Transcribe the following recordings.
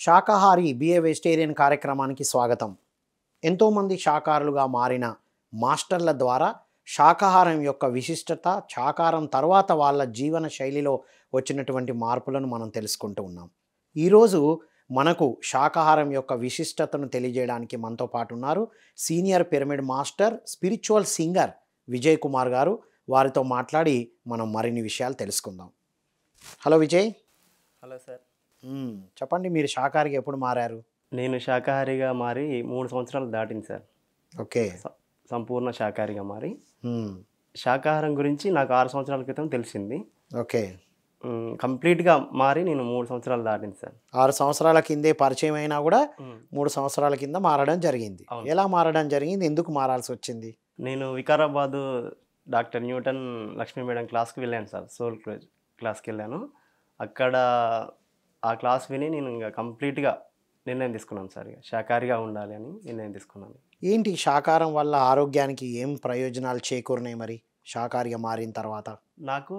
శాకాహారి BA vegetarian కార్యక్రమానికి స్వాగతం ఎంతోమంది శాకాహారులుగా మారిన మాస్టర్ల ద్వారా శాకాహారం యొక్క విశిష్టత శాకాహారం తర్వాత వాళ్ళ జీవన శైలిలో వచ్చినటువంటి మార్పులను మనం తెలుసుకుంటూ ఉన్నాం ఈరోజు మనకు శాకాహారం యొక్క విశిష్టతను తెలియజేయడానికి మనతో పాటు ఉన్నారు senior pyramid master spiritual singer Vijay Kumar garu వారితో మాట్లాడి మనం మరిన్ని విషయాలు తెలుసుకుందాం హలో విజయ్ హలో సార్ మ్మ్. చెప్పండి మీరు శాకాహారికి ఎప్పుడు మారారు నేను శాకాహారిగా మారి మూడు సంవత్సరాలు దాటింది సార్ ఓకే స- సంపూర్ణ శాకాహారిగా మారి మ్మ్. శాకాహారం గురించి నాకు ఆరు సంవత్సరాల క్రితం తెలిసింది ఓకే మ్, కంప్లీట్గా మారి నేను మూడు సంవత్సరాలు దాటింది సార్ ఆరు సంవత్సరాల కిందే పరిచయం అయినా కూడా మ్, మూడు సంవత్సరాల కింద మారడం జరిగింది అవును. ఎలా మారడం జరిగింది ఎందుకు మారాల్సి వచ్చింది నేను Vikarabad doctor Newton Lakshmi madam క్లాస్కి వెళ్ళాను సార్ సోల్ క్లోజ్ క్లాస్కి వెళ్ళాను అక్కడ ఆ క్లాస్ విని నేను ఇంకా కంప్లీట్గా నిర్ణయం తీసుకున్నాను సార్ ఇక శాకాహారిగా ఉండాలి అని నిర్ణయం తీసుకున్నాను ఏంటి శాకాహారం వల్ల ఆరోగ్యానికి ఏం ప్రయోజనాలు చేకూరినాయి మరి శాకాహారిగా మారిన తర్వాత నాకు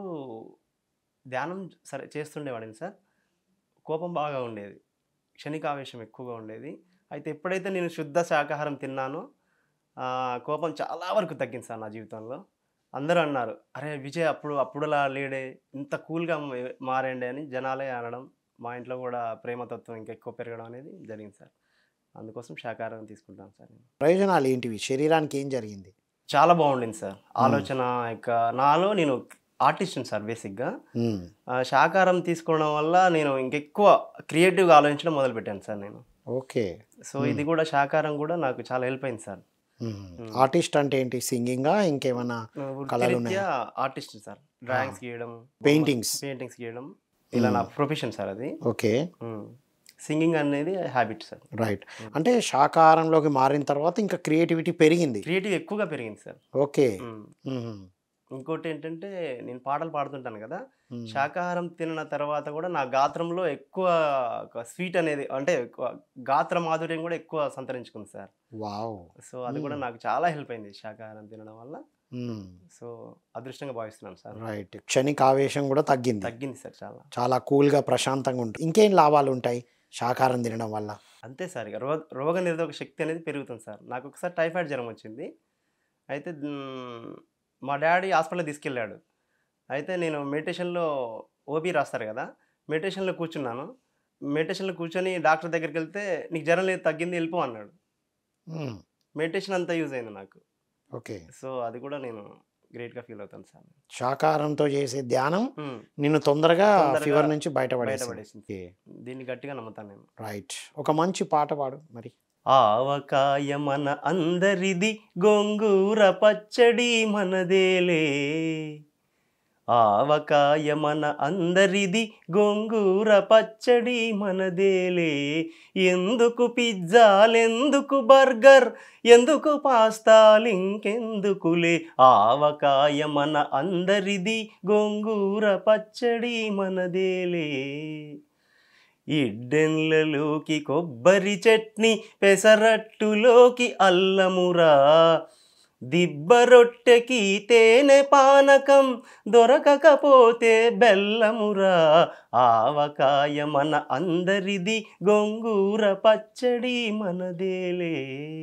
ధ్యానం సరే చేస్తుండేవాడిని సార్ కోపం బాగా ఉండేది క్షణికావేశం ఎక్కువగా ఉండేది అయితే ఎప్పుడైతే నేను శుద్ధ శాకాహారం తిన్నానో ఆ, కోపం చాలా వరకు తగ్గింది సార్ నా జీవితంలో అందరూ అన్నారు అరే విజయ్ అప్పుడు అప్పుడులా లేడే ఇంత కూల్గా మారండి అని జనాలే అనడం మా ఇంట్లో కూడా ప్రేమతత్వం ఇంకా ఎక్కువ పెరగడం అనేది జరిగింది సార్ అందుకోసం శాకాహారం తీసుకుంటాను సార్ నేను ప్రయోజనాలు ఏంటివి శరీరానికి ఏం జరిగింది చాలా బాగుండింది సార్ ఆలోచన యొక్క నాలో నేను ఆర్టిస్ట్ని సార్ బేసిక్గా మ్మ్. ఆ, శాకాహారం తీసుకోవడం వల్ల నేను ఇంకెక్కువ క్రియేటివ్గా ఆలోచించడం మొదలుపెట్టాను సార్ నేను ఓకే సో ఇది కూడా శాకాహారం కూడా నాకు చాలా హెల్ప్ అయింది సార్ మ్మ్. ఆర్టిస్ట్ అంటే ఏంటి సింగింగా ఇంకేమన్నా కళలు వృత్తిరీత్యా ఆర్టిస్ట్ సార్ డ్రాయింగ్స్ గీయడం పెయింటింగ్స్ పెయింటింగ్స్ గీయడం ఇలా నా ప్రొఫెషన్ సార్ అది ఓకే సింగింగ్ అనేది హ్యాబిట్ సార్ రైట్ అంటే శాకాహారంలోకి మారిన తర్వాత ఇంకా క్రియేటివిటీ పెరిగింది క్రియేటివ్ ఎక్కువగా పెరిగింది సార్ ఓకే మ్మ్. మ్మ్. ఇంకోటి ఏంటంటే నేను పాటలు పాడుతుంటాను కదా మ్మ్. శాకాహారం తిన్న తర్వాత కూడా నా గాత్రంలో ఎక్కువ స్వీట్ అనేది అంటే ఎక్కువ గాత్ర మాధుర్యం కూడా ఎక్కువ సంతరించుకుంది సార్ వావ్ సో అది కూడా నాకు చాలా హెల్ప్ అయింది శాకాహారం తినడం వల్ల మ్మ్. సో అదృష్టంగా భావిస్తున్నాను సార్ రైట్ క్షణిక ఆవేశం కూడా తగ్గింది తగ్గింది సార్ చాలా చాలా కూల్గా ప్రశాంతంగా ఉంటుంది ఇంకేం లాభాలు ఉంటాయి శాకాహారం తినడం వల్ల అంతే సార్ ఇక రోగ రోగ నిరోధక శక్తి అనేది పెరుగుతుంది సార్ నాకు ఒకసారి టైఫాయిడ్ జ్వరం వచ్చింది అయితే మ్, మా డాడీ హాస్పిటల్ తీసుకెళ్ళాడు అయితే నేను మెడిటేషన్లో ఓపీ రాస్తారు కదా మెడిటేషన్లో కూర్చున్నాను మెడిటేషన్లో కూర్చొని డాక్టర్ దగ్గరికి వెళ్తే నీకు జ్వరం లేదు తగ్గింది వెళ్ళిపో అన్నాడు మ్మ్. మెడిటేషన్ అంతా యూజ్ అయింది నాకు ఓకే సో అది కూడా నేను గ్రేట్గా ఫీల్ అవుతాను సార్ శాకాహారంతో చేసే ధ్యానం మ్, నిన్ను తొందరగా తొందరగా ఫీవర్ నుంచి బయటపడేసింది బయటపడేసింది ఓకే దీన్ని గట్టిగా నమ్ముతాను నేను రైట్ ఒక మంచి పాట పాడు మరి ఆవకాయ మన అందరిది గోంగూర పచ్చడి మనదేలే ఆవకాయ మన అందరిది గోంగూర పచ్చడి మనదేలే ఎందుకు పిజ్జాలెందుకు బర్గర్ ఎందుకు పాస్తాలింకెందుకులే ఆవకాయ మన అందరిది గోంగూర పచ్చడి మనదేలే ఇడ్డెన్లలోకి కొబ్బరి చట్నీ పెసరట్టులోకి అల్లమురా దిబ్బ రొట్టెకి తేనె పానకం దొరకకపోతే బెల్లమురా ఆవకాయ మన అందరిది గొంగూర పచ్చడి మనదేలే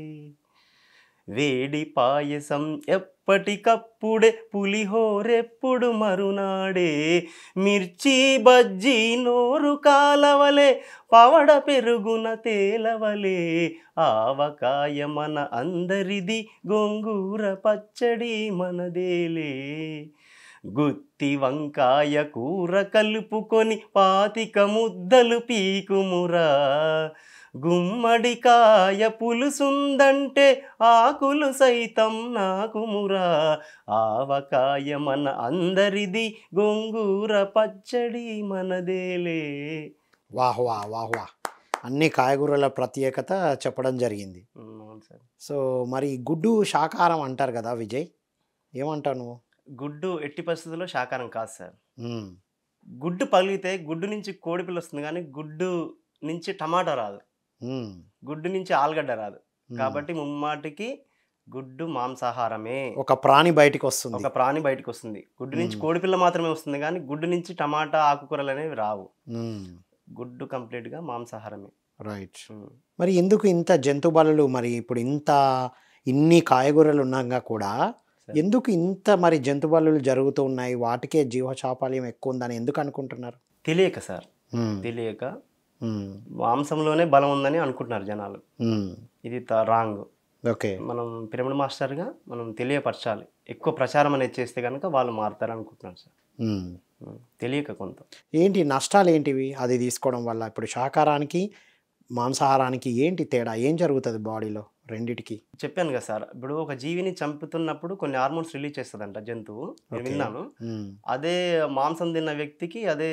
వేడి పాయసం ఎప్పటికప్పుడే పులిహోరెప్పుడు మరునాడే మిర్చి బజ్జీ నోరు కాలవలే పవడ పెరుగున తేలవలే ఆవకాయ మన అందరిది గోంగూర పచ్చడి మనదేలే గుత్తి వంకాయ కూర కలుపుకొని పాతిక ముద్దలు పీకుమురా గుమ్మడికాయ పులుసుందంటే ఆకులు సైతం నాకుమురా ఆవకాయ మన అందరిది గోంగూర పచ్చడి మనదేలే వాహ్ వాహ్ వాహ్ వాహ్ అన్ని కాయగూరల ప్రత్యేకత చెప్పడం జరిగింది ఉమ్, అవును సార్ సో మరి గుడ్డు శాకాహారం అంటారు కదా విజయ్ ఏమంటావు నువ్వు గుడ్డు ఎట్టి పరిస్థితుల్లో శాకాహారం కాదు సార్ మ్మ్. గుడ్డు పగిలితే గుడ్డు నుంచి కోడిపిల్ల వస్తుంది కానీ గుడ్డు నుంచి టమాటా రాదు మ్మ్. గుడ్డు నుంచి ఆలుగడ్డ రాదు మ్మ్. కాబట్టి ముమ్మాటికి గుడ్డు మాంసాహారమే ఒక ప్రాణి బయటికి వస్తుంది ఒక ప్రాణి బయటకు వస్తుంది గుడ్డు నుంచి మ్మ్. కోడిపిల్ల మాత్రమే వస్తుంది కానీ గుడ్డు నుంచి టమాటా ఆకుకూరలు అనేవి రావు మ్మ్. గుడ్డు కంప్లీట్గా మాంసాహారమే రైట్ ఉమ్. మరి ఎందుకు ఇంత జంతు బలులు మరి ఇప్పుడు ఇంత ఇన్ని కాయగూరలు ఉన్నాగా కూడా సరే. ఎందుకు ఇంత మరి జంతు బలులు జరుగుతూ ఉన్నాయి వాటికే జీవచాపాల్యం ఎక్కువ ఉందని ఎందుకు అనుకుంటున్నారు తెలియక సార్ ఉమ్, తెలియక ఉమ్, మాంసంలోనే బలం ఉందని అనుకుంటున్నారు జనాలు ఉమ్, ఇది రాంగ్ ఓకే మనం పిరమిడ్ మాస్టర్గా మనం తెలియపరచాలి ఎక్కువ ప్రచారం అనేది చేస్తే కనుక వాళ్ళు మారుతారు అనుకుంటున్నాను సార్ ఉమ్. ఉమ్. తెలియక కొంత ఏంటి నష్టాలు ఏంటివి అది తీసుకోవడం వల్ల ఇప్పుడు శాకాహారానికి మాంసాహారానికి ఏంటి తేడా ఏం జరుగుతుంది బాడీలో రెండిటికి చెప్పాను కదా సార్ ఇప్పుడు ఒక జీవిని చంపుతున్నప్పుడు కొన్ని హార్మోన్స్ రిలీజ్ చేస్తుందంట జంతువు నేను Okay. విన్నాను ఉమ్, అదే మాంసం తిన్న వ్యక్తికి అదే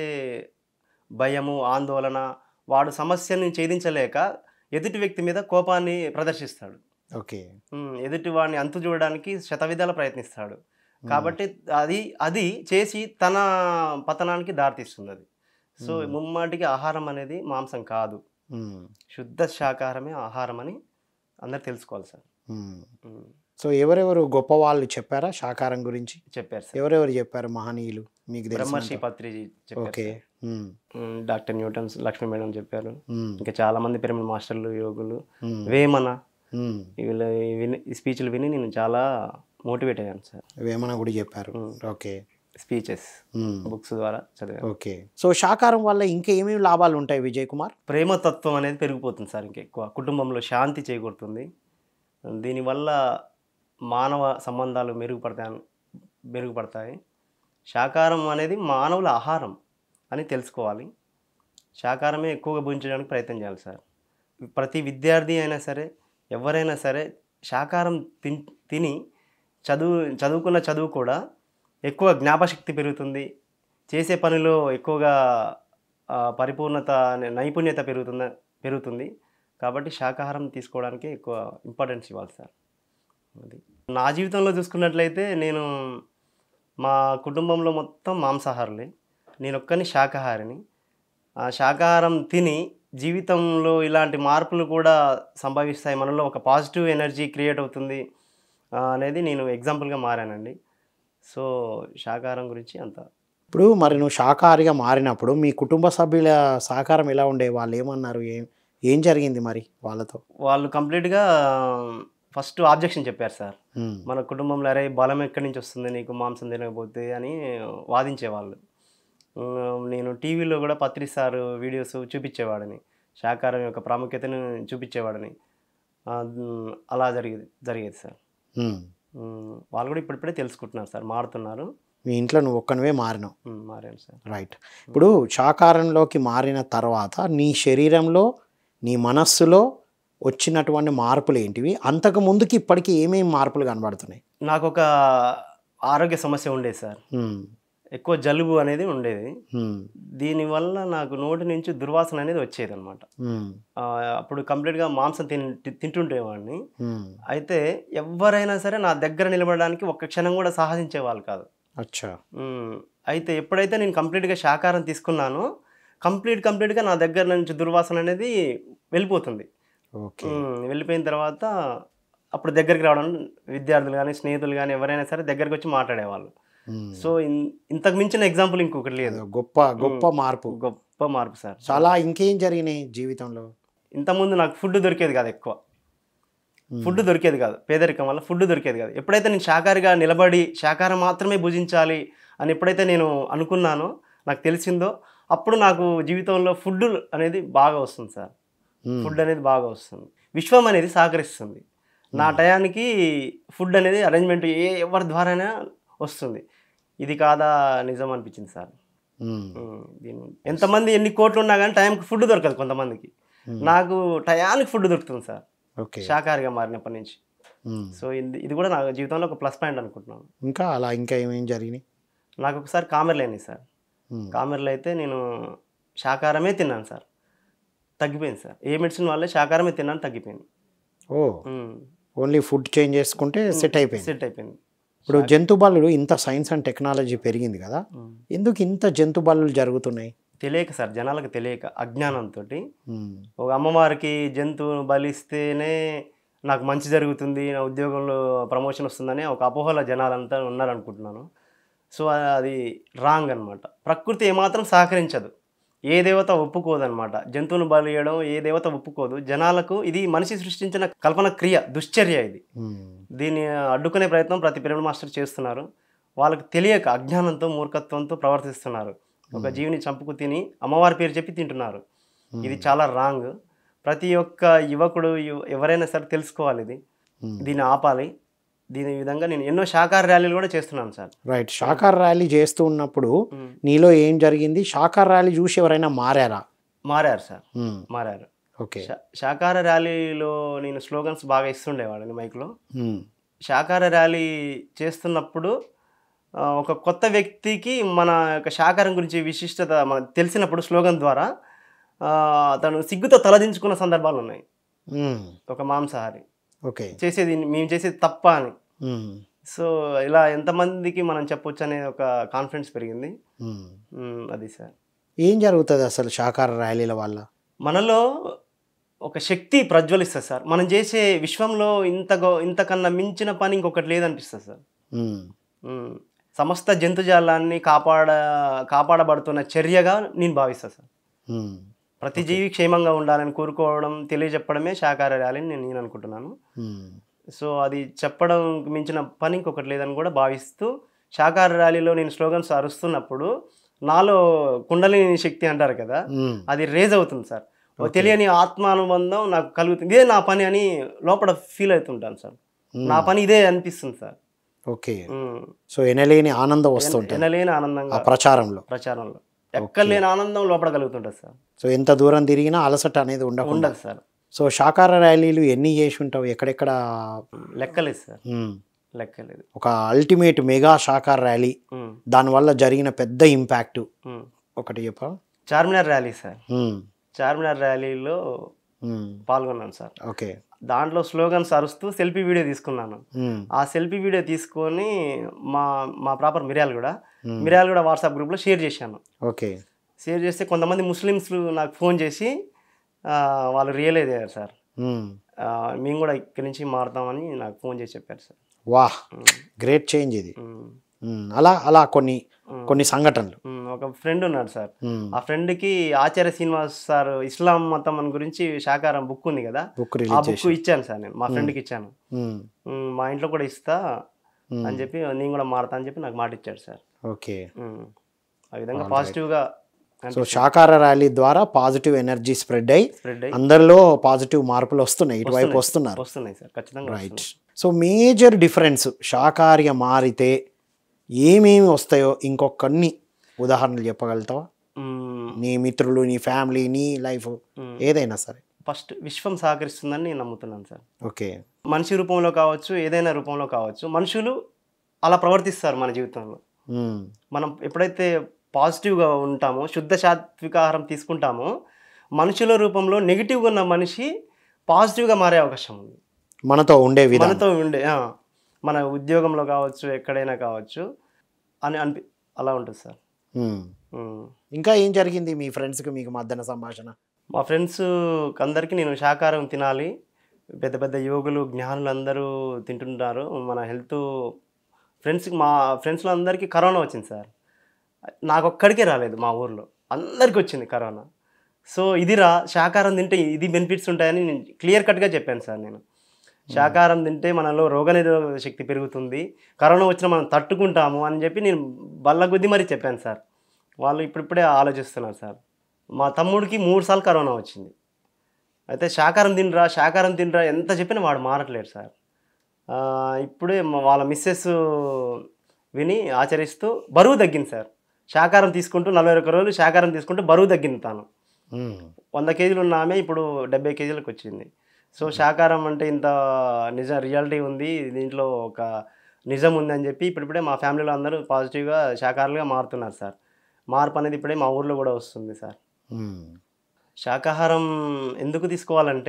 భయము ఆందోళన వాడు సమస్యని ఛేదించలేక ఎదుటి వ్యక్తి మీద కోపాన్ని ప్రదర్శిస్తాడు ఓకే ఉమ్, ఎదుటి వాడిని అంతు చూడడానికి శతవిధాల ప్రయత్నిస్తాడు కాబట్టి అది అది చేసి తన పతనానికి దారితీస్తుంది అది సో Hmm. ముమ్మాటికి ఆహారం అనేది మాంసం కాదు ఉమ్, శుద్ధ శాకాహారమే ఆహారం అని అందరు తెలుసుకోవాలి సార్ ఉమ్. ఉమ్, సో ఎవరెవరు గొప్ప వాళ్ళు చెప్పారా శాకాహారం గురించి చెప్పారు సార్ ఎవరెవరు చెప్పారు మహనీయులు మీకు బ్రహ్మర్షి తెలిసి పత్రి చెప్పారు ఓకే సార్. ఉమ్, ఉమ్, డాక్టర్ న్యూటన్స్ లక్ష్మీ మేడం చెప్పారు ఉమ్, ఇంకా చాలా మంది పిరమిడ్ మాస్టర్లు యోగులు ఉమ్, వేమన ఉమ్. వీళ్ళ ఈ విని ఈ స్పీచ్లు విని నేను చాలా మోటివేట్ అయ్యాను సార్ వేమన కూడా చెప్పారు ఉమ్. ఓకే స్పీచెస్ ఉమ్, బుక్స్ ద్వారా చదివాను ఓకే సో శాకాహారం వల్ల ఇంకా ఏమేమి లాభాలు ఉంటాయి విజయ్ కుమార్ ప్రేమతత్వం అనేది పెరిగిపోతుంది సార్ ఇంకా ఎక్కువ కుటుంబంలో శాంతి చేకూరుతుంది దీనివల్ల మానవ సంబంధాలు మెరుగుపడతాయి మెరుగుపడతాయి శాకాహారం అనేది మానవుల ఆహారం అని తెలుసుకోవాలి శాకాహారమే ఎక్కువగా భుజించడానికి ప్రయత్నం చేయాలి సార్ ప్రతి విద్యార్థి అయినా సరే ఎవరైనా సరే శాకాహారం తిన్ తిని చదువు చదువుకున్న చదువు కూడా ఎక్కువ జ్ఞాపశక్తి పెరుగుతుంది చేసే పనిలో ఎక్కువగా ఆ, పరిపూర్ణత అనే నైపుణ్యత పెరుగుతుంద పెరుగుతుంది కాబట్టి శాకాహారం తీసుకోవడానికి ఎక్కువ ఇంపార్టెన్స్ ఇవ్వాలి సార్ అది నా జీవితంలో చూసుకున్నట్లయితే నేను మా కుటుంబంలో మొత్తం మాంసాహారులే నేను ఒక్కని శాకాహారిని ఆ శాకాహారం తిని జీవితంలో ఇలాంటి మార్పులు కూడా సంభవిస్తాయి మనలో ఒక పాజిటివ్ ఎనర్జీ క్రియేట్ అవుతుంది ఆ, అనేది నేను ఎగ్జాంపుల్గా మారానండి సో శాకాహారం గురించి అంత ఇప్పుడు మరి నువ్వు శాకాహారిగా మారినప్పుడు మీ కుటుంబ సభ్యుల సహకారం ఎలా ఉండే వాళ్ళు ఏమన్నారు ఏం ఏం జరిగింది మరి వాళ్ళతో వాళ్ళు కంప్లీట్గా ఫస్ట్ ఆబ్జెక్షన్ చెప్పారు సార్ ఉమ్, మన కుటుంబంలో అరే బలం ఎక్కడి నుంచి వస్తుంది నీకు మాంసం తినకపోతే అని వాదించేవాళ్ళు ఉమ్, నేను టీవీలో కూడా పత్రి సార్ వీడియోస్ చూపించేవాడిని శాకాహారం యొక్క ప్రాముఖ్యతను చూపించేవాడిని ఆ, ఉమ్, అలా జరిగేది జరిగేది సార్ ఉమ్. ఉమ్, వాళ్ళు కూడా ఇప్పుడిప్పుడే తెలుసుకుంటున్నారు సార్ మారుతున్నారు మీ ఇంట్లో నువ్వు ఒక్కనివే మారినావు ఉమ్, మారాను సార్ రైట్ ఇప్పుడు శాకాహారంలోకి మారిన తర్వాత నీ శరీరంలో నీ మనస్సులో వచ్చినటువంటి మార్పులు ఏంటివి అంతకు ముందుకి ఇప్పటికి ఏమేమి మార్పులు కనబడుతున్నాయి నాకు ఒక ఆరోగ్య సమస్య ఉండేది సార్ ఉమ్, ఎక్కువ జలుబు అనేది ఉండేది ఉమ్, దీనివల్ల నాకు నోటి నుంచి దుర్వాసన అనేది వచ్చేది అనమాట ఉమ్, అప్పుడు కంప్లీట్గా మాంసం తిని తింటుండేవాడిని ఉమ్. అయితే ఎవరైనా సరే నా దగ్గర నిలబడడానికి ఒక్క క్షణం కూడా సాహసించేవాళ్ళు కాదు అచ్చా మ్మ్. అయితే ఎప్పుడైతే నేను కంప్లీట్గా శాకాహారం తీసుకున్నానో కంప్లీట్ కంప్లీట్గా నా దగ్గర నుంచి దుర్వాసన అనేది వెళ్ళిపోతుంది ఓకే మ్మ్. వెళ్ళిపోయిన తర్వాత అప్పుడు దగ్గరికి రావడం విద్యార్థులు కానీ స్నేహితులు కానీ ఎవరైనా సరే దగ్గరికి వచ్చి మాట్లాడేవాళ్ళు ఉమ్. సో ఇన్- ఇంతకు మించిన ఎగ్జాంపుల్ ఇంకొకటి లేదు అదో గొప్ప గొప్ప మార్పు గొప్ప మార్పు సార్ చాలా ఇంకేం జరిగినాయి జీవితంలో ఇంతకుముందు నాకు ఫుడ్ దొరికేది కాదు ఎక్కువ ఫుడ్ దొరికేది కాదు పేదరికం వల్ల ఫుడ్ దొరికేది కాదు ఎప్పుడైతే నేను శాకాహారిగా నిలబడి శాకాహారం మాత్రమే భుజించాలి అని ఎప్పుడైతే నేను అనుకున్నానో నాకు తెలిసిందో అప్పుడు నాకు జీవితంలో ఫుడ్ అనేది బాగా వస్తుంది సార్ ఉమ్, ఫుడ్ అనేది బాగా వస్తుంది విశ్వం అనేది సహకరిస్తుంది నా టయానికి ఫుడ్ అనేది అరేంజ్మెంట్ ఏ ఎవరి ద్వారానే వస్తుంది ఇది కాదా నిజం అనిపించింది సార్ ఉమ్, ఉమ్, దీని ఎంతమంది ఎన్ని కోట్లు ఉన్నా కానీ టైంకి ఫుడ్ దొరకదు కొంతమందికి ఉమ్. నాకు టయానికి ఫుడ్ దొరుకుతుంది సార్ ఓకే శాకాహారిగా మారినప్పటి నుంచి ఉమ్. సో ఇది ఇది కూడా నా జీవితంలో ఒక ప్లస్ పాయింట్ అనుకుంటున్నాను ఇంకా అలా ఇంకా ఏమేం జరిగినాయి నాకు ఒకసారి కామెర్లు అయినాయి సార్ ఉమ్, కామెర్లు అయితే నేను శాకాహారమే తిన్నాను సార్ తగ్గిపోయింది సార్ ఏ మెడిసిన్ వల్లే శాకాహారమే తిన్నాను తగ్గిపోయింది ఓ ఓన్లీ ఫుడ్ చేంజ్ చేసుకుంటే సెట్ అయిపోయింది సెట్ అయిపోయింది ఇప్పుడు జంతు బలులు ఇంత సైన్స్ అండ్ టెక్నాలజీ పెరిగింది కదా ఉమ్. ఎందుకు ఇంత జంతు బలులు జరుగుతున్నాయి తెలియక సార్ జనాలకు తెలియక అజ్ఞానంతో ఉమ్, ఒక ఒక అమ్మవారికి జంతువును బలిస్తేనే నాకు మంచి జరుగుతుంది నా ఉద్యోగంలో ప్రమోషన్ వస్తుందని ఒక అపోహల జనాలంతా ఉన్నారనుకుంటున్నాను సో అది రాంగ్ అన్నమాట ప్రకృతి ఏమాత్రం సహకరించదు ఏ దేవత ఒప్పుకోదన్నమాట జంతువును బలి చేయడం ఏ దేవత ఒప్పుకోదు జనాలకు ఇది మనిషి సృష్టించిన కల్పన క్రియ దుశ్చర్య ఇది ఉమ్, దీన్ని అడ్డుకునే ప్రయత్నం ప్రతి పిరమిడ్ మాస్టర్ చేస్తున్నారు వాళ్ళకి తెలియక అజ్ఞానంతో మూర్ఖత్వంతో ప్రవర్తిస్తున్నారు ఒక జీవిని చంపుకు తిని అమ్మవారి పేరు చెప్పి తింటున్నారు ఇది చాలా రాంగ్ ప్రతి ఒక్క యువకుడు యు- ఎవరైనా సరే తెలుసుకోవాలి ఇది ఉమ్. దీన్ని ఆపాలి దీని విధంగా నేను ఎన్నో శాకార ర్యాలీలు కూడా చేస్తున్నాను సార్ రైట్ షాకార్ ర్యాలీ చేస్తూ ఉన్నప్పుడు ఉమ్. నీలో ఏం జరిగింది షాకార్ ర్యాలీ చూసి ఎవరైనా మారారా మారారు సార్ ఉమ్, మారారు ఓకే శా- శాకార ర్యాలీలో నేను స్లోగన్స్ బాగా ఇస్తుండేవాడిని మైక్లో ఉమ్, శాకార ర్యాలీ చేస్తున్నప్పుడు ఆ, ఒక కొత్త వ్యక్తికి మన యొక్క శాకారం గురించి విశిష్టత మనకు తెలిసినప్పుడు స్లోగన్ ద్వారా ఆ, తను సిగ్గుతో తలదించుకున్న సందర్భాలు ఉన్నాయి ఉమ్, ఒక మాంసాహారి ఓకే చేసేది మేము చేసేది తప్ప అని ఉమ్, సో ఇలా ఎంతమందికి మనం చెప్పొచ్చు అనే ఒక కాన్ఫిడెన్స్ పెరిగింది ఉమ్. మ్, అది సార్ ఏం జరుగుతుంది అసలు షాకార ర్యాలీల వల్ల మనలో ఒక శక్తి ప్రజ్వలిస్తుంది సార్ మనం చేసే విశ్వంలో ఇంత గో- ఇంతకన్నా మించిన పని ఇంకొకటి లేదనిపిస్తుంది సార్ ఉమ్, మ్, సమస్త జంతుజాలాన్ని కాపాడ కాపాడబడుతున్న చర్యగా నేను భావిస్తాను సార్ ఉమ్, ప్రతి జీవి క్షేమంగా ఉండాలని కోరుకోవడం తెలియజెప్పడమే శాకార ర్యాలీ అని నేను నేను అనుకుంటున్నాను ఉమ్, సో అది చెప్పడం మించిన పని ఇంకొకటి లేదని కూడా భావిస్తూ శాకార ర్యాలీలో నేను స్లోగన్స్ అరుస్తున్నప్పుడు నాలో కుండలిని శక్తి అంటారు కదా ఉమ్, అది రేజ్ అవుతుంది సార్ ఓ తెలియని ఆత్మానుబంధం నాకు కలుగుతుంది ఇదే నా పని అని లోపల ఫీల్ అవుతుంటాను సార్ నా పని ఇదే అనిపిస్తుంది సార్ ఓకే ఉమ్. సో ఎనలేని ఆనందం వస్తుంటుంది ఎనలేని ఆ ఆనందంగా ప్రచారంలో ప్రచారంలో ఎక్కడ లేని ఆనందం లోపల కలుగుతుంటుంది సార్ సో ఎంత దూరం తిరిగినా అలసట అనేది ఉండకుండా ఉండదు సార్ సో షాకార ర్యాలీలు ఎన్ని చేసి ఉంటావు ఎక్కడెక్కడ లెక్కలేదు సార్ ఉమ్, లెక్కలేదు ఒక అల్టిమేట్ మెగా షాకార్ ర్యాలీ ఉమ్, దానివల్ల జరిగిన పెద్ద ఇంపాక్ట్ ఉమ్. ఒకటి చెప్పా చార్మినార్ ర్యాలీ సార్ ఉమ్, చార్మినార్ ర్యాలీలో ఉమ్, పాల్గొన్నాను సార్ ఓకే దాంట్లో స్లోగన్స్ అరుస్తూ సెల్ఫీ వీడియో తీసుకున్నాను ఉమ్, ఆ సెల్ఫీ వీడియో తీసుకొని మా మా ప్రాపర్ మిర్యాల కూడా Hmm. మిర్యాల కూడా వాట్సాప్ గ్రూప్లో షేర్ చేశాను ఓకే షేర్ చేస్తే కొంతమంది ముస్లిమ్స్ నాకు ఫోన్ చేసి ఆ, వాళ్ళు రియలైజ్ అయ్యారు సార్ ఉమ్, ఆ, మేము కూడా ఇక్కడి నుంచి మారుతామని నాకు ఫోన్ చేసి చెప్పారు సార్ వాహ్ గ్రేట్ చేంజ్ ఇది ఉమ్, ఉమ్, అలా అలా కొన్ని కొన్ని సంఘటనలు ఉమ్, ఒక ఫ్రెండ్ ఉన్నాడు సార్ ఉమ్, ఆ ఫ్రెండ్కి ఆచార్య శ్రీనివాస్ సార్ ఇస్లాం మతం అని గురించి శాకారం బుక్ ఉంది కదా బుక్ ఆ రిలీజ్ బుక్ ఇచ్చాను సార్ నేను మా ఫ్రెండ్కి ఇచ్చాను ఉమ్, ఉమ్, మా ఇంట్లో కూడా ఇస్తా ఉమ్, అని చెప్పి నేను కూడా మారతా అని చెప్పి నాకు మాట ఇచ్చాడు సార్ ఓకే ఉమ్. ఆ విధంగా పాజిటివ్గా సో షాకార ర్యాలీ ద్వారా పాజిటివ్ ఎనర్జీ స్ప్రెడ్ అయ్యి స్ప్రెడ్ అయ్యి అందరిలో పాజిటివ్ మార్పులు వస్తున్నాయి ఇటువైపు వస్తున్నారు వస్తున్నాయి సార్ ఖచ్చితంగా రైట్ సో మేజర్ డిఫరెన్స్ శాకాహారిగా మారితే ఏమేమి వస్తాయో ఇంకొకన్ని ఉదాహరణలు చెప్పగలుగుతావా మ్మ్. నీ మిత్రులు నీ ఫ్యామిలీ నీ లైఫ్ మ్మ్. ఏదైనా సరే ఫస్ట్ విశ్వం సహకరిస్తుందని నేను నమ్ముతున్నాను సార్ ఓకే మనిషి రూపంలో కావచ్చు ఏదైనా రూపంలో కావచ్చు మనుషులు అలా ప్రవర్తిస్తారు మన జీవితంలో మ్మ్. మనం ఎప్పుడైతే పాజిటివ్గా ఉంటామో శుద్ధ సాత్విక ఆహారం తీసుకుంటామో మనుషుల రూపంలో నెగిటివ్గా ఉన్న మనిషి పాజిటివ్గా మారే అవకాశం ఉంది మనతో ఉండే విధానం మనతో ఉండే ఆ, మన ఉద్యోగంలో కావచ్చు ఎక్కడైనా కావచ్చు అని అనిపి అలా ఉంటుంది సార్ మ్మ్. మ్మ్. ఇంకా ఏం జరిగింది మీ ఫ్రెండ్స్కి మీకు మధ్యన సంభాషణ మా ఫ్రెండ్స్ అందరికీ నేను శాకాహారం తినాలి పెద్ద పెద్ద యోగులు జ్ఞానులు అందరూ తింటుంటారు మన హెల్త్ ఫ్రెండ్స్కి మా ఫ్రెండ్స్లో అందరికీ కరోనా వచ్చింది సార్ నాకు ఒక్కడికే రాలేదు మా ఊర్లో అందరికీ వచ్చింది కరోనా సో ఇదిరా శాకాహారం తింటే ఇది బెనిఫిట్స్ ఉంటాయని నేను క్లియర్ కట్గా చెప్పాను సార్ నేను శాకాహారం తింటే మనలో రోగనిరోధక శక్తి పెరుగుతుంది కరోనా వచ్చినా మనం తట్టుకుంటాము అని చెప్పి నేను బల్ల గుద్ది మరీ చెప్పాను సార్ వాళ్ళు ఇప్పుడిప్పుడే ఆలోచిస్తున్నారు సార్ మా తమ్ముడికి మూడు సార్లు కరోనా వచ్చింది అయితే శాకాహారం తినరా శాకాహారం తినరా ఎంత చెప్పినా వాడు మారట్లేడు సార్ ఆ, ఇప్పుడే మా వాళ్ళ మిస్సెస్ విని ఆచరిస్తూ బరువు తగ్గింది సార్ శాకాహారం తీసుకుంటూ నలభై ఒక్క రోజులు శాకాహారం తీసుకుంటూ బరువు తగ్గింది తాను మ్మ్. వంద కేజీలు ఉన్న ఆమె ఇప్పుడు డెబ్బై కేజీలకు వచ్చింది సో శాకాహారం అంటే ఇంత నిజ రియాలిటీ ఉంది దీంట్లో ఒక నిజం ఉంది అని చెప్పి ఇప్పుడిప్పుడే మా ఫ్యామిలీలో అందరూ పాజిటివ్గా శాకాహారులుగా మారుతున్నారు సార్ మార్పు అనేది ఇప్పుడే మా ఊర్లో కూడా వస్తుంది సార్ మ్మ్. శాకాహారం ఎందుకు తీసుకోవాలంటే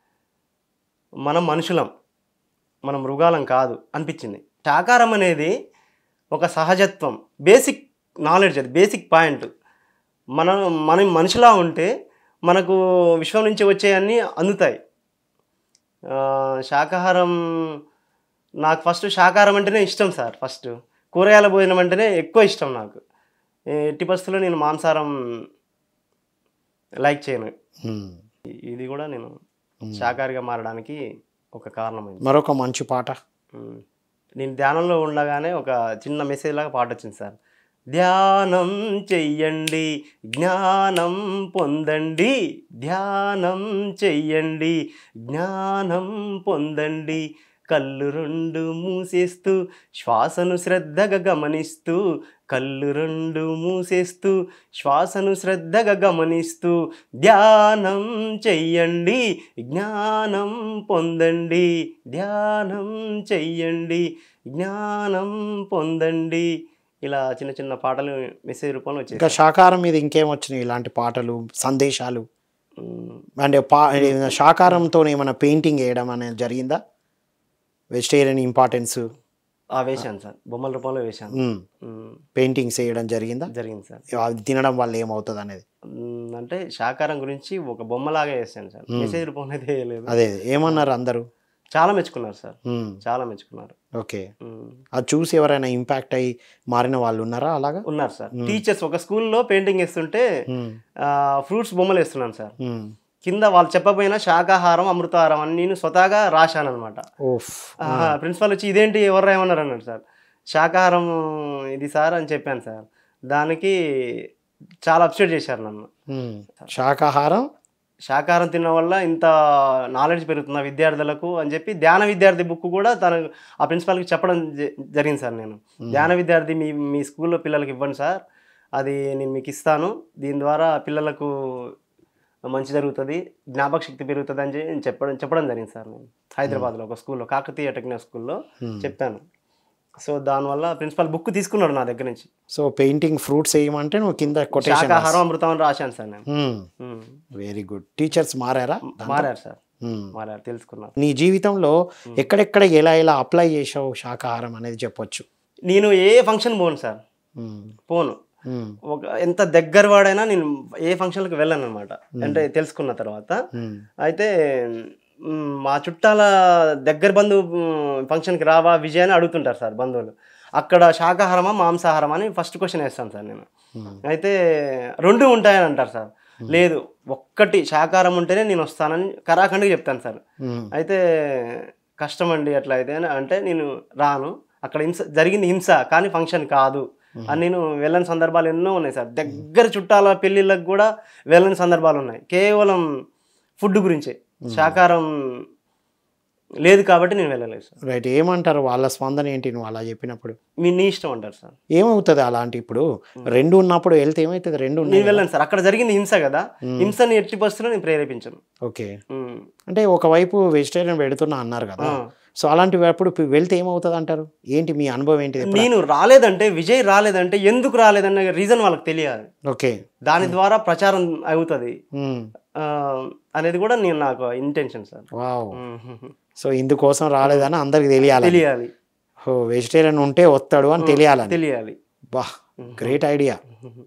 మనం మనుషులం మనం మృగాలం కాదు అనిపించింది శాకాహారం అనేది ఒక సహజత్వం బేసిక్ నాలెడ్జ్ అది బేసిక్ పాయింట్ మనం మనం మనిషిలా ఉంటే మనకు విశ్వం నుంచి వచ్చేవన్నీ అందుతాయి ఆ, శాకాహారం నాకు ఫస్ట్ శాకాహారం అంటేనే ఇష్టం సార్ ఫస్ట్ కూరగాయల భోజనం అంటేనే ఎక్కువ ఇష్టం నాకు ఏ- ఎట్టి పరిస్థితుల్లో నేను మాంసాహారం లైక్ చేయను ఉమ్. ఇ- ఇది కూడా నేను శాకాహారిగా మారడానికి ఒక కారణమైంది మరొక మంచి పాట ఉమ్. నేను ధ్యానంలో ఉండగానే ఒక చిన్న మెసేజ్ లాగా పాట వచ్చింది సార్ ధ్యానం చెయ్యండి జ్ఞానం పొందండి ధ్యానం చెయ్యండి జ్ఞానం పొందండి కళ్ళు రెండు మూసేస్తూ శ్వాసను శ్రద్ధగా గమనిస్తూ కళ్ళు రెండు మూసేస్తూ శ్వాసను శ్రద్ధగా గమనిస్తూ ధ్యానం చెయ్యండి జ్ఞానం పొందండి ధ్యానం చెయ్యండి జ్ఞానం పొందండి ఇలా చిన్న చిన్న పాటలు మెసేజ్ రూపంలో ఇంకా వచ్చేసాయి శాకాహారం మీద ఇంకేం వచ్చినాయి ఇలాంటి పాటలు సందేశాలు ఉమ్, అంటే పా శాకాహారంతో ఏమైనా పెయింటింగ్ వేయడం అనేది జరిగిందా వెజిటేరియన్ ఇంపార్టెన్స్ ఆ వేశాను సార్ బొమ్మల రూపంలో వేశాను ఉమ్, పెయింటింగ్స్ వేయడం జరిగిందా జరిగింది సార్ అది తినడం వల్ల ఏమవుతుంది అనేది ఉమ్, అంటే శాకాహారం గురించి ఒక బొమ్మలాగా వేసాను సార్ మెసేజ్ రూపంలో అయితే వేయలేదు అదే ఏమన్నారు అందరూ చాలా మెచ్చుకున్నారు సార్ ఉమ్, చాలా మెచ్చుకున్నారు ఓకే ఉమ్, అది చూసి ఎవరైనా ఇంపాక్ట్ అయ్యి మారిన వాళ్ళు ఉన్నారా అలాగా ఉన్నారు సార్ టీచర్స్ ఒక స్కూల్లో పెయింటింగ్ వేస్తుంటే ఉమ్, ఫ్రూట్స్ బొమ్మలు వేస్తున్నాను సార్ ఉమ్, కింద వాళ్ళు చెప్పబోయిన శాకాహారం అమృతాహారం అని నేను స్వతహాగా రాశాను అనమాట ఓఫ్ ప్రిన్సిపల్ వచ్చి ఇదేంటి ఎవరు ఏమన్నారు అన్నాడు సార్ శాకాహారం ఇది సార్ అని చెప్పాను సార్ దానికి చాలా అప్సెట్ చేశారు నన్ను ఉమ్, శాకాహారం శాకాహారం తినడం వల్ల ఇంత నాలెడ్జ్ పెరుగుతుంది ఆ విద్యార్థులకు అని చెప్పి ధ్యాన విద్యార్థి బుక్ కూడా తన ఆ ప్రిన్సిపాల్కి చెప్పడం జ- జరిగింది సార్ నేను ధ్యాన విద్యార్థి మీ మీ స్కూల్లో పిల్లలకి ఇవ్వండి సార్ అది నేను మీకు ఇస్తాను దీని ద్వారా పిల్లలకు మంచి జరుగుతుంది జ్ఞాపక శక్తి పెరుగుతుంది అని చెప్పి నేను చెప్పడం చెప్పడం జరిగింది సార్ నేను హైదరాబాద్లో ఒక స్కూల్లో కాకతీయ టెక్నిక్ స్కూల్లో Hmm. చెప్పాను సో దానివల్ల ప్రిన్సిపాల్ బుక్ తీసుకున్నాడు నా దగ్గర నుంచి సో పెయింటింగ్ ఫ్రూట్స్ వేయమంటే నువ్వు కింద కొటేషన్ శాకాహారం అమృతం అని రాశాను సార్ నేను Hmm. వెరీ గుడ్ టీచర్స్ మారారా మారారు సార్ ఉమ్. మారారు తెలుసుకున్నారు నీ జీవితంలో ఎక్కడెక్కడ ఎలా ఎలా అప్లై చేసావు శాకాహారం అనేది చెప్పొచ్చు నేను ఏ ఫంక్షన్ పోను సార్ ఉమ్, పోను ఉమ్, ఒక ఎంత దగ్గర వాడైనా నేను ఏ ఫంక్షన్కి వెళ్ళాను అనమాట అంటే తెలుసుకున్న తర్వాత ఉమ్, అయితే మ్, మా చుట్టాల దగ్గర బంధువు మ్, ఫంక్షన్కి రావా విజయ్ అని అడుగుతుంటారు సార్ బంధువులు అక్కడ శాకాహారమా మాంసాహారమా అని ఫస్ట్ క్వశ్చన్ వేస్తాను సార్ నేను ఉమ్, అయితే రెండు ఉంటాయని అంటారు సార్ లేదు ఒక్కటి శాకాహారం ఉంటేనే నేను వస్తానని కరాఖండిగా చెప్తాను సార్ ఉమ్, అయితే కష్టం అండి అట్లా అయితే అని అంటే నేను రాను అక్కడ హింస జరిగింది హింస కానీ ఫంక్షన్ కాదు అని నేను వెళ్ళని సందర్భాలు ఎన్నో ఉన్నాయి సార్ దగ్గర చుట్టాల పెళ్ళిళ్ళకి కూడా వెళ్ళని సందర్భాలు ఉన్నాయి కేవలం ఫుడ్ గురించే శాకాహారం లేదు కాబట్టి నేను వెళ్ళలేదు సార్ రైట్ ఏమంటారు వాళ్ళ స్పందన ఏంటి నువ్వు అలా చెప్పినప్పుడు మీ నీ ఇష్టం అంటారు సార్ ఏమవుతుంది అలాంటి ఇప్పుడు రెండు ఉన్నప్పుడు వెళ్తే ఏమవుతుంది రెండు ఉన్నాయి నేను వెళ్ళాను సార్ అక్కడ జరిగింది హింస కదా హింసని ఎట్టి పరిస్థితుల్లో నేను ప్రేరేపించను ఓకే ఉమ్. అంటే ఒకవైపు వెజిటేరియన్ పెడుతున్నా అన్నారు కదా ఆ. సో అలాంటివి అప్పుడు వెళ్తే ఏమవుతుంది అంటారు ఏంటి మీ అనుభవం ఏంటిది నేను రాలేదంటే విజయ్ రాలేదంటే ఎందుకు రాలేదన్న రీజన్ వాళ్ళకి తెలియాలి ఓకే దాని ద్వారా ప్రచారం అవుతుంది ఉమ్, ఆ, అనేది కూడా నేను నాకు ఇంటెన్షన్ సార్ వావ్ సో ఇందుకోసం రాలేదని అందరికి తెలియాలి తెలియాలి ఓ వెజిటేరియన్ ఉంటే వస్తాడు అని తెలియాలని తెలియాలి బా గ్రేట్ ఐడియా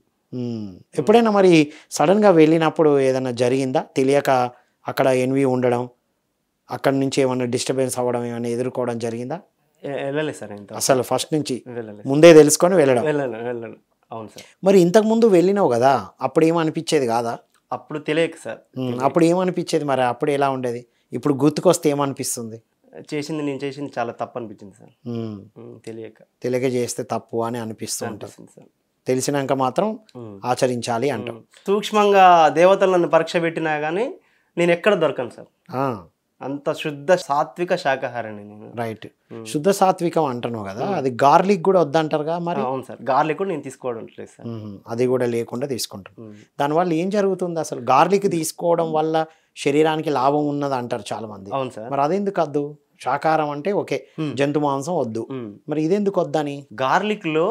ఎప్పుడైనా మరి సడన్గా వెళ్ళినప్పుడు ఏదైనా జరిగిందా తెలియక అక్కడ ఎన్వి ఉండడం అక్కడ నుంచి ఏమైనా డిస్టర్బెన్స్ అవ్వడం ఏమైనా ఎదుర్కోవడం జరిగిందా ఎ- వెళ్ళలేదు సార్ ఇంత అసలు ఫస్ట్ నుంచి వెళ్ళలేదు ముందే తెలుసుకొని వెళ్ళడం వెళ్ళను వెళ్ళను అవును సార్ మరి ఇంతకు ముందు వెళ్ళినావు కదా అప్పుడు ఏమనిపించేది కాదా అప్పుడు తెలియక సార్ ఉమ్, అప్పుడు ఏమనిపించేది మరి అప్పుడు ఎలా ఉండేది ఇప్పుడు గుర్తుకొస్తే ఏమనిపిస్తుంది చేసింది నేను చేసింది చాలా తప్పు అనిపించింది సార్ ఉమ్, ఉమ్, తెలియక తెలియక చేస్తే తప్పు అని అనిపిస్తూ ఉంటుంది అనిపిస్తుంది సార్ తెలిసినాక మాత్రం ఉమ్. ఆచరించాలి అంటాం సూక్ష్మంగా దేవతలు నన్ను పరీక్ష పెట్టినా కానీ నేను ఎక్కడ దొరకను సార్ ఆ, అంత శుద్ధ సాత్విక శాకాహారాన్ని నేను రైట్ శుద్ధ సాత్వికం అంటున్నావు కదా అది గార్లిక్ కూడా వద్దంటారుగా మరి అవును సార్ గార్లిక్ కూడా నేను తీసుకోవడం లేదు సార్ ఉమ్, అది కూడా లేకుండా తీసుకుంటాం ఉమ్. దానివల్ల ఏం జరుగుతుంది అసలు గార్లిక్ తీసుకోవడం వల్ల శరీరానికి లాభం ఉన్నది అంటారు చాలా మంది అవును సార్ మరి అదెందుకు వద్దు శాకాహారం అంటే ఓకే జంతు మాంసం వద్దు ఉమ్. మరి ఇదెందుకు వద్దని గార్లిక్లో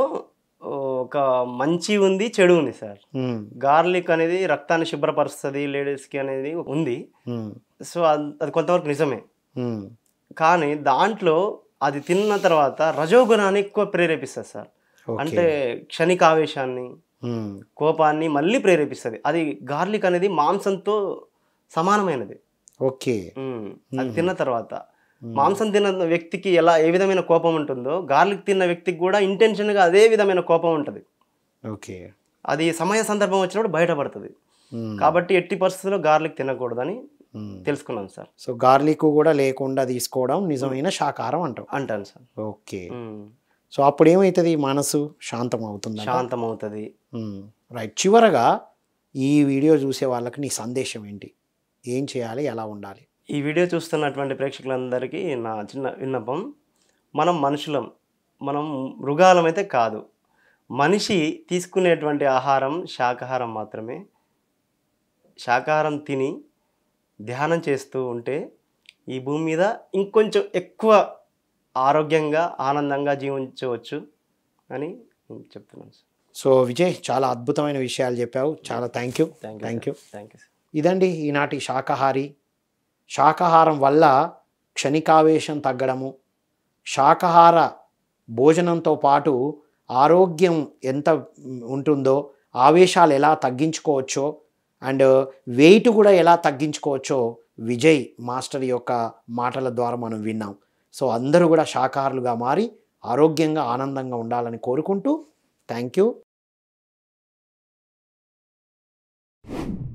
ఒక మంచి ఉంది చెడు ఉంది సార్ ఉమ్, గార్లిక్ అనేది రక్తాన్ని శుభ్రపరుస్తుంది లేడీస్కి అనేది ఉంది ఉమ్, సో అది అది కొంతవరకు నిజమే ఉమ్, కానీ దాంట్లో అది తిన్న తర్వాత రజోగుణాన్ని ఎక్కువ ప్రేరేపిస్తుంది సార్ ఓకే. అంటే క్షణిక ఆవేశాన్ని ఉమ్, కోపాన్ని మళ్ళీ ప్రేరేపిస్తుంది అది గార్లిక్ అనేది మాంసంతో సమానమైనది ఓకే ఉమ్, అది తిన్న తర్వాత మాంసం తిన్న వ్యక్తికి ఎలా ఏ విధమైన కోపం ఉంటుందో గార్లిక్ తిన్న వ్యక్తికి కూడా ఇంటెన్షన్గా అదే విధమైన కోపం ఉంటుంది ఓకే అది సమయ సందర్భం వచ్చినప్పుడు బయటపడుతుంది మ్మ్. కాబట్టి ఎట్టి పరిస్థితుల్లో గార్లిక్ తినకూడదని మ్మ్. తెలుసుకున్నాను సార్ సో గార్లిక్ కూడా లేకుండా తీసుకోవడం నిజమైన శాకాహారం అంటావు అంటాను సార్ ఓకే ఉమ్. సో అప్పుడు ఏమవుతుంది మనసు శాంతం అవుతుంది శాంతం అవుతుంది రైట్ చివరగా ఈ వీడియో చూసే వాళ్ళకి నీ సందేశం ఏంటి ఏం చేయాలి ఎలా ఉండాలి ఈ వీడియో చూస్తున్నటువంటి ప్రేక్షకులందరికీ నా చిన్న విన్నపం మనం మనుషులం మనం మృగాలం అయితే కాదు మనిషి తీసుకునేటువంటి ఆహారం శాకాహారం మాత్రమే శాకాహారం తిని ధ్యానం చేస్తూ ఉంటే ఈ భూమి మీద ఇంకొంచెం ఎక్కువ ఆరోగ్యంగా ఆనందంగా జీవించవచ్చు అని నేను చెప్తున్నాను సార్ సో విజయ్ చాలా అద్భుతమైన విషయాలు చెప్పావు చాలా thank you thank Thank you you. Thank you sir ఇదండి ఈనాటి శాకాహారి శాకాహారం వల్ల క్షణికావేశం తగ్గడము శాకాహార భోజనంతో పాటు ఆరోగ్యం ఎంత ఉంటుందో ఆవేశాలు ఎలా తగ్గించుకోవచ్చో అండ్ వెయిట్ కూడా ఎలా తగ్గించుకోవచ్చో విజయ్ మాస్టర్ యొక్క మాటల ద్వారా మనం విన్నాం సో అందరూ కూడా శాకాహారులుగా మారి ఆరోగ్యంగా ఆనందంగా ఉండాలని కోరుకుంటూ థ్యాంక్ యూ